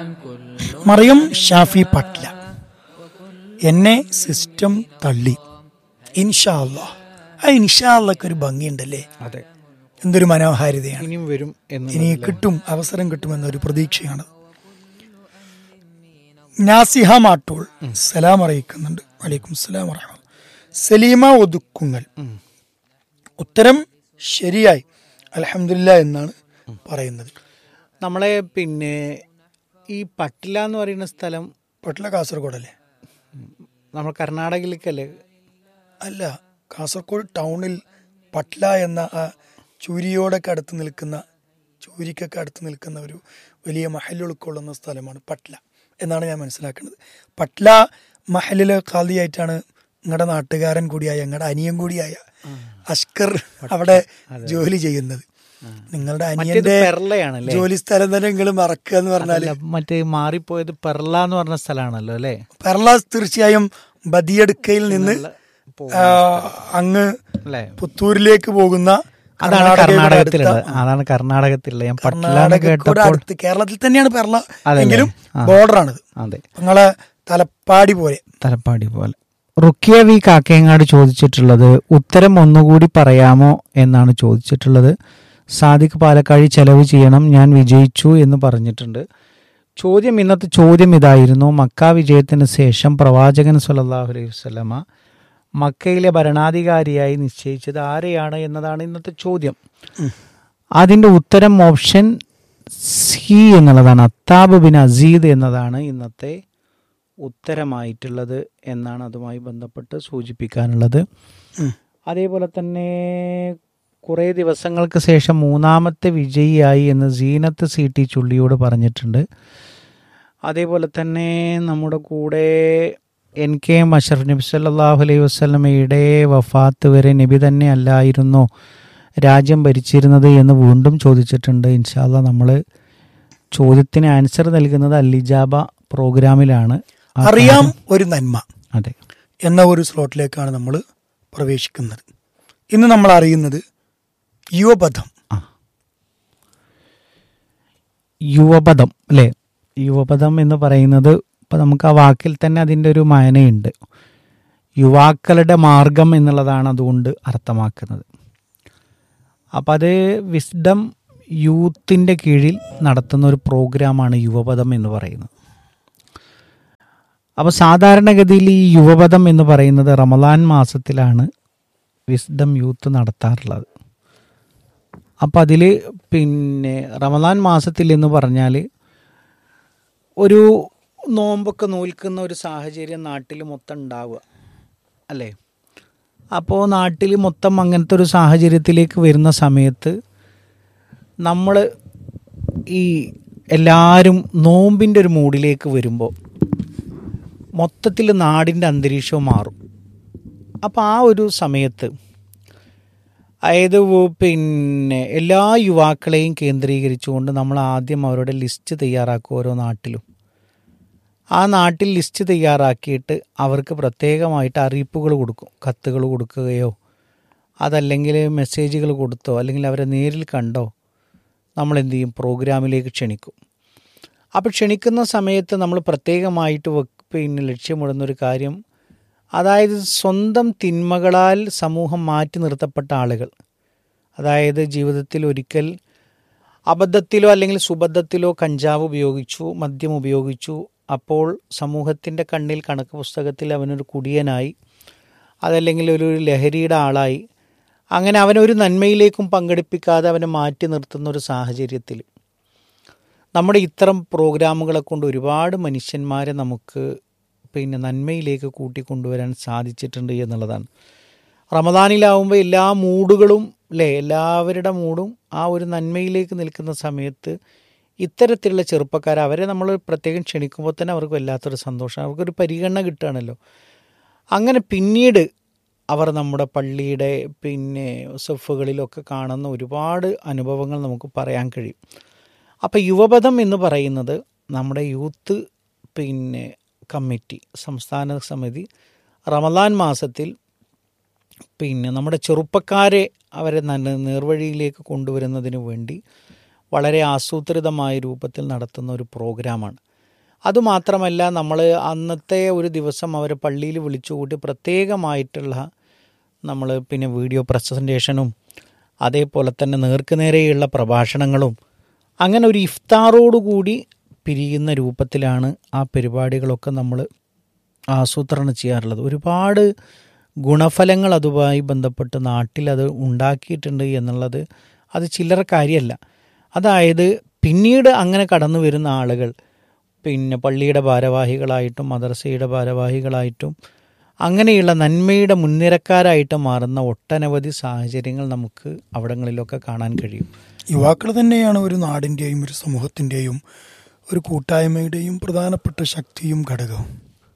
മറിയം ഷാഫി പട്ല എന്നെ സിസ്റ്റം തള്ളി ഇൻഷാ അല്ലാ ആ ഇൻഷാ അള്ളക്ക് ഒരു ഭംഗിയുണ്ടല്ലേ അതെ എന്തൊരു മനോഹാരിതയാണ് ഇനിയും വരും എന്ന് ഇനി കിട്ടും അവസരം കിട്ടുമെന്നൊരു പ്രതീക്ഷയാണ് നാസിഹ മാട്ടോൾ സലാം അറിയിക്കുന്നുണ്ട് വലൈക്കും സലാം വറഹ്മ സലീമ ഒതുക്കുങ്ങൽ ഉത്തരം ശരിയായി അലഹമില്ല എന്നാണ് പറയുന്നത് നമ്മളെ പിന്നെ ഈ പട്ടില എന്ന് പറയുന്ന സ്ഥലം പട്ല കാസർഗോഡ് അല്ലേ നമ്മൾ കർണാടകയിലേക്കല്ലേ അല്ല കാസർഗോഡ് ടൗണിൽ പട്ല എന്ന ആ ചൂരിയോടൊക്കെ അടുത്ത് നിൽക്കുന്ന ചൂരിക്കൊക്കെ അടുത്ത് നിൽക്കുന്ന ഒരു വലിയ മഹൽ ഉൾക്കൊള്ളുന്ന സ്ഥലമാണ് പട്ല എന്നാണ് ഞാൻ മനസ്സിലാക്കുന്നത് പട്ല മഹലിലെ ഖാദിയായിട്ടാണ് നിങ്ങളുടെ നാട്ടുകാരൻ കൂടിയായ ഞങ്ങളുടെ അനിയൻ കൂടിയായ അഷ്കർ അവിടെ ജോലി ചെയ്യുന്നത് നിങ്ങളുടെ അനിയന്റെ പെർളയാണല്ലേ ജോലി സ്ഥലം തന്നെ നിങ്ങൾ മറക്കുക എന്ന് പറഞ്ഞാല് അല്ല, മറ്റേ മാറിപ്പോയത് പെർള എന്ന് പറഞ്ഞ സ്ഥലമാണല്ലോ അല്ലേ പെർലാസ് തീർച്ചയായും ബദിയടുക്കയിൽ നിന്ന് ആ, അങ്ങ് അല്ലേ പുത്തൂരിലേക്ക് പോകുന്ന അതാണ് കർണാടകയുടെ അടുത്ത- കർണാടകത്തിലുള്ളത് അതാണ് കർണാടകത്തിലുള്ളത് ഞാൻ പട്ടില എന്ന് കർണാടകക്കൂടെ കേട്ടപ്പോൾ അടുത്ത് കേരളത്തിൽ തന്നെയാണ് പെർള അതല്ലേ? എങ്കിലും ആ. ബോർഡറാണിത് അതെ നിങ്ങളെ തലപ്പാടി പോലെ തലപ്പാടി പോലെ റുക്കിയ വി കാക്കയങ്ങാട് ചോദിച്ചിട്ടുള്ളത് ഉത്തരം ഒന്നുകൂടി പറയാമോ എന്നാണ് ചോദിച്ചിട്ടുള്ളത് സാദിഖ് പാലക്കാഴി ചെലവ് ചെയ്യണം ഞാൻ വിജയിച്ചു എന്ന് പറഞ്ഞിട്ടുണ്ട് ചോദ്യം ഇന്നത്തെ ചോദ്യം ഇതായിരുന്നു മക്ക വിജയത്തിന് ശേഷം പ്രവാചകൻ സല്ലല്ലാഹു അലൈഹി വസല്ലമ മക്കയിലെ ഭരണാധികാരിയായി നിശ്ചയിച്ചത് ആരെയാണ് എന്നതാണ് ഇന്നത്തെ ചോദ്യം അതിൻ്റെ ഉത്തരം ഓപ്ഷൻ സി എന്നുള്ളതാണ് അത്താബ് ബിൻ അസീദ് എന്നതാണ് ഇന്നത്തെ ഉത്തരമായിട്ടുള്ളത് എന്നാണ് അതുമായി ബന്ധപ്പെട്ട് സൂചിപ്പിക്കാനുള്ളത് ഉം. അതേപോലെ തന്നെ കുറേ ദിവസങ്ങൾക്ക് ശേഷം മൂന്നാമത്തെ വിജയിയായി എന്ന് സീനത്ത് സി ടി ചുള്ളിയോട് പറഞ്ഞിട്ടുണ്ട് അതേപോലെ തന്നെ നമ്മുടെ കൂടെ എൻ കെ എം അഷറഫ് നബി സല്ലല്ലാഹു അലൈഹി വസല്ലമയുടെ വഫാത്ത് വരെ നബി തന്നെ അല്ലായിരുന്നോ രാജ്യം ഭരിച്ചിരുന്നത് എന്ന് വീണ്ടും ചോദിച്ചിട്ടുണ്ട് ഇൻഷാല്ല നമ്മൾ ചോദ്യത്തിന് ആൻസർ നൽകുന്നത് അല്ലിജാബ പ്രോഗ്രാമിലാണ് ആ അറിയാം ഒരു നന്മ അതെ എന്ന ഒരു സ്ലോട്ടിലേക്കാണ് നമ്മൾ പ്രവേശിക്കുന്നത് ഇന്ന് നമ്മൾ അറിയുന്നത് യുവപഥം ആ യുവപദം അല്ലേ യുവപദം എന്ന് പറയുന്നത് ഇപ്പം നമുക്ക് ആ വാക്കിൽ തന്നെ അതിൻ്റെ ഒരു മായനയുണ്ട് യുവാക്കളുടെ മാർഗം എന്നുള്ളതാണ് അതുകൊണ്ട് അർത്ഥമാക്കുന്നത് അപ്പം അത് വിസ്ഡം യൂത്തിൻ്റെ കീഴിൽ നടത്തുന്ന ഒരു പ്രോഗ്രാമാണ് യുവപദം എന്ന് പറയുന്നത് അപ്പോൾ സാധാരണഗതിയിൽ ഈ യുവപദം എന്ന് പറയുന്നത് റമദാൻ മാസത്തിലാണ് വിസ്ഡം യൂത്ത് നടത്താറുള്ളത് അപ്പം അതിൽ പിന്നെ റമദാൻ മാസത്തിൽ എന്ന് പറഞ്ഞാൽ ഒരു നോമ്പൊക്കെ നോൽക്കുന്ന ഒരു സാഹചര്യം നാട്ടിൽ മൊത്തം ഉണ്ടാവുക അല്ലേ അപ്പോൾ നാട്ടിൽ മൊത്തം അങ്ങനത്തെ ഒരു സാഹചര്യത്തിലേക്ക് വരുന്ന സമയത്ത് നമ്മൾ ഈ എല്ലാവരും നോമ്പിൻ്റെ ഒരു മൂഡിലേക്ക് വരുമ്പോൾ മൊത്തത്തിൽ നാടിൻ്റെ അന്തരീക്ഷവും മാറും അപ്പോൾ ആ ഒരു സമയത്ത് അതായത് വ- പിന്നെ എല്ലാ യുവാക്കളെയും കേന്ദ്രീകരിച്ചുകൊണ്ട് നമ്മൾ ആദ്യം അവരുടെ ലിസ്റ്റ് തയ്യാറാക്കും ഓരോ നാട്ടിലും ആ നാട്ടിൽ ലിസ്റ്റ് തയ്യാറാക്കിയിട്ട് അവർക്ക് പ്രത്യേകമായിട്ട് അറിയിപ്പുകൾ കൊടുക്കും കത്തുകൾ കൊടുക്കുകയോ അതല്ലെങ്കിൽ മെസ്സേജുകൾ കൊടുത്തോ അല്ലെങ്കിൽ അവരെ നേരിൽ കണ്ടോ നമ്മൾ എന്ത് ചെയ്യും പ്രോഗ്രാമിലേക്ക് ക്ഷണിക്കും അപ്പോൾ ക്ഷണിക്കുന്ന സമയത്ത് നമ്മൾ പ്രത്യേകമായിട്ട് വെ- പിന്നെ ലക്ഷ്യമിടുന്ന ഒരു കാര്യം അതായത് സ്വന്തം തിന്മകളാൽ സമൂഹം മാറ്റി നിർത്തപ്പെട്ട ആളുകൾ അതായത് ജീവിതത്തിൽ ഒരിക്കൽ അബദ്ധത്തിലോ അല്ലെങ്കിൽ സുബദ്ധത്തിലോ കഞ്ചാവ് ഉപയോഗിച്ചു മദ്യം ഉപയോഗിച്ചു അപ്പോൾ സമൂഹത്തിൻ്റെ കണ്ണിൽ കണക്ക് പുസ്തകത്തിൽ അവനൊരു കുടിയനായി അതല്ലെങ്കിൽ ഒരു ലഹരിയുടെ ആളായി അങ്ങനെ അവനൊരു നന്മയിലേക്കും പങ്കെടുപ്പിക്കാതെ അവനെ മാറ്റി നിർത്തുന്ന ഒരു സാഹചര്യത്തിൽ നമ്മുടെ ഇത്തരം പ്രോഗ്രാമുകളെ കൊണ്ട് ഒരുപാട് മനുഷ്യന്മാരെ നമുക്ക് പിന്നെ നന്മയിലേക്ക് കൂട്ടിക്കൊണ്ടുവരാൻ സാധിച്ചിട്ടുണ്ട് എന്നുള്ളതാണ് റമദാനിലാവുമ്പോൾ എല്ലാ മൂഡുകളും അല്ലേ എല്ലാവരുടെ മൂഡും ആ ഒരു നന്മയിലേക്ക് നിൽക്കുന്ന സമയത്ത് ഇത്തരത്തിലുള്ള ചെറുപ്പക്കാർ അവരെ നമ്മൾ പ്രത്യേകം ക്ഷണിക്കുമ്പോൾ തന്നെ അവർക്ക് വല്ലാത്തൊരു സന്തോഷം അവർക്കൊരു പരിഗണന കിട്ടുകയാണല്ലോ അങ്ങനെ പിന്നീട് അവർ നമ്മുടെ പള്ളിയുടെ പിന്നെ സഫുകളിലൊക്കെ കാണുന്ന ഒരുപാട് അനുഭവങ്ങൾ നമുക്ക് പറയാൻ കഴിയും അപ്പോൾ യുവപഥം എന്ന് പറയുന്നത് നമ്മുടെ യൂത്ത് പിന്നെ കമ്മിറ്റി സംസ്ഥാന സമിതി റമദാൻ മാസത്തിൽ പിന്നെ നമ്മുടെ ചെറുപ്പക്കാരെ അവരെ നല്ല നേർവഴിയിലേക്ക് കൊണ്ടുവരുന്നതിന് വേണ്ടി വളരെ ആസൂത്രിതമായ രൂപത്തിൽ നടത്തുന്ന ഒരു പ്രോഗ്രാമാണ് അതുമാത്രമല്ല നമ്മൾ അന്നത്തെ ഒരു ദിവസം അവരെ പള്ളിയിൽ വിളിച്ചുകൂട്ടി പ്രത്യേകമായിട്ടുള്ള നമ്മൾ പിന്നെ വീഡിയോ പ്രസൻറ്റേഷനും അതേപോലെ തന്നെ നേർക്കുനേരെയുള്ള പ്രഭാഷണങ്ങളും അങ്ങനെ ഒരു ഇഫ്താറോടുകൂടി പിരിയുന്ന രൂപത്തിലാണ് ആ പരിപാടികളൊക്കെ നമ്മൾ ആസൂത്രണം ചെയ്യാറുള്ളത് ഒരുപാട് ഗുണഫലങ്ങൾ അതുമായി ബന്ധപ്പെട്ട് നാട്ടിൽ അത് ഉണ്ടാക്കിയിട്ടുണ്ട് എന്നുള്ളത് അത് ചില്ലറ കാര്യമല്ല അതായത് പിന്നീട് അങ്ങനെ കടന്നു വരുന്ന ആളുകൾ പിന്നെ പള്ളിയുടെ ഭാരവാഹികളായിട്ടും മദർസയുടെ ഭാരവാഹികളായിട്ടും അങ്ങനെയുള്ള നന്മയുടെ മുൻനിരക്കാരായിട്ട് മാറുന്ന ഒട്ടനവധി സാഹചര്യങ്ങൾ നമുക്ക് അവിടങ്ങളിലൊക്കെ കാണാൻ കഴിയും യുവാക്കൾ തന്നെയാണ് ഒരു നാടിൻ്റെയും ഒരു സമൂഹത്തിൻ്റെയും ഒരു കൂട്ടായ്മയുടെയും പ്രധാനപ്പെട്ട ശക്തിയും ഘടകവും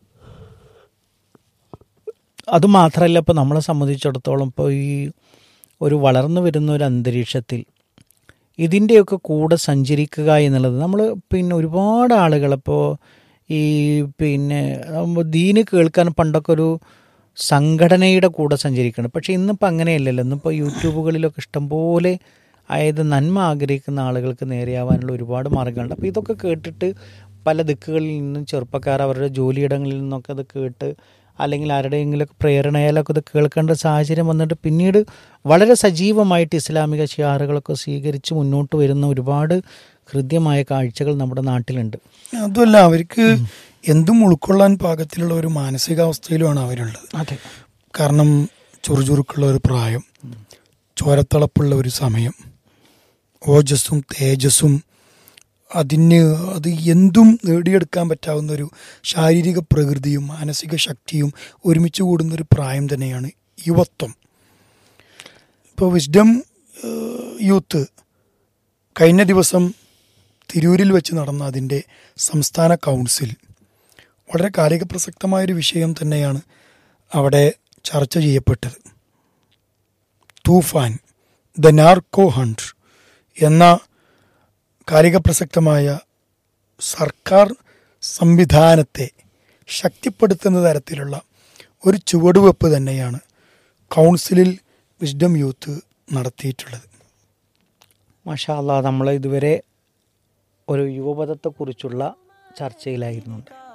അതുമാത്രമല്ല ഇപ്പോൾ നമ്മളെ സംബന്ധിച്ചിടത്തോളം ഇപ്പോൾ ഈ ഒരു വളർന്നു വരുന്ന ഒരു അന്തരീക്ഷത്തിൽ ഇതിൻ്റെയൊക്കെ കൂടെ സഞ്ചരിക്കുക എന്നുള്ളത് നമ്മൾ പിന്നെ ഒരുപാട് ആളുകളിപ്പോൾ ഈ പിന്നെ നമ്മ ദീന് കേൾക്കാൻ പണ്ടൊക്കെ ഒരു സംഘടനയുടെ കൂടെ സഞ്ചരിക്കണം പക്ഷേ ഇന്നിപ്പോൾ അങ്ങനെയല്ലല്ലോ ഇന്നിപ്പോൾ യൂട്യൂബുകളിലൊക്കെ ഇഷ്ടംപോലെ അതായത് നന്മ ആഗ്രഹിക്കുന്ന ആളുകൾക്ക് നേരെയാവാനുള്ള ഒരുപാട് മാർഗ്ഗങ്ങളുണ്ട് അപ്പോൾ ഇതൊക്കെ കേട്ടിട്ട് പല ദിക്കുകളിൽ നിന്നും ചെറുപ്പക്കാർ അവരുടെ ജോലിയിടങ്ങളിൽ നിന്നൊക്കെ അത് കേട്ട് അല്ലെങ്കിൽ ആരുടെയെങ്കിലുമൊക്കെ പ്രേരണയാലൊക്കെ ഇത് കേൾക്കേണ്ട സാഹചര്യം വന്നിട്ട് പിന്നീട് വളരെ സജീവമായിട്ട് ഇസ്ലാമിക ഷിയാറുകളൊക്കെ സ്വീകരിച്ച് മുന്നോട്ട് വരുന്ന ഒരുപാട് ഹൃദ്യമായ കാഴ്ചകൾ നമ്മുടെ നാട്ടിലുണ്ട് അതുമല്ല അവർക്ക് എന്തും ഉൾക്കൊള്ളാൻ പാകത്തിലുള്ള ഒരു മാനസികാവസ്ഥയിലുമാണ് അവരുള്ളത് അതെ കാരണം ചുറുചുറുക്കുള്ള ഒരു പ്രായം ചോരത്തിളപ്പുള്ള ഒരു സമയം ഓജസ്സും തേജസ്സും അതിന് അത് എന്തും നേടിയെടുക്കാൻ പറ്റാവുന്ന ഒരു ശാരീരിക പ്രകൃതിയും മാനസിക ശക്തിയും ഒരുമിച്ച് കൂടുന്ന ഒരു പ്രായം തന്നെയാണ് യുവത്വം ഇപ്പോൾ വിസ്ഡം യൂത്ത് കഴിഞ്ഞ ദിവസം തിരൂരിൽ വെച്ച് നടന്ന അതിൻ്റെ സംസ്ഥാന കൗൺസിൽ വളരെ കാലിക പ്രസക്തമായൊരു വിഷയം തന്നെയാണ് അവിടെ ചർച്ച ചെയ്യപ്പെട്ടത് തൂഫാൻ ദ നാർക്കോ ഹണ്ട് എന്ന കാലിക പ്രസക്തമായ സർക്കാർ സംവിധാനത്തെ ശക്തിപ്പെടുത്തുന്ന തരത്തിലുള്ള ഒരു ചുവടുവെപ്പ് തന്നെയാണ് കൗൺസിലിൽ വിസ്ഡം യൂത്ത് നടത്തിയിട്ടുള്ളത് മാഷാ അല്ലാ നമ്മൾ ഇതുവരെ ഒരു യുവപഥത്തെക്കുറിച്ചുള്ള ചർച്ചയിലായിരുന്നു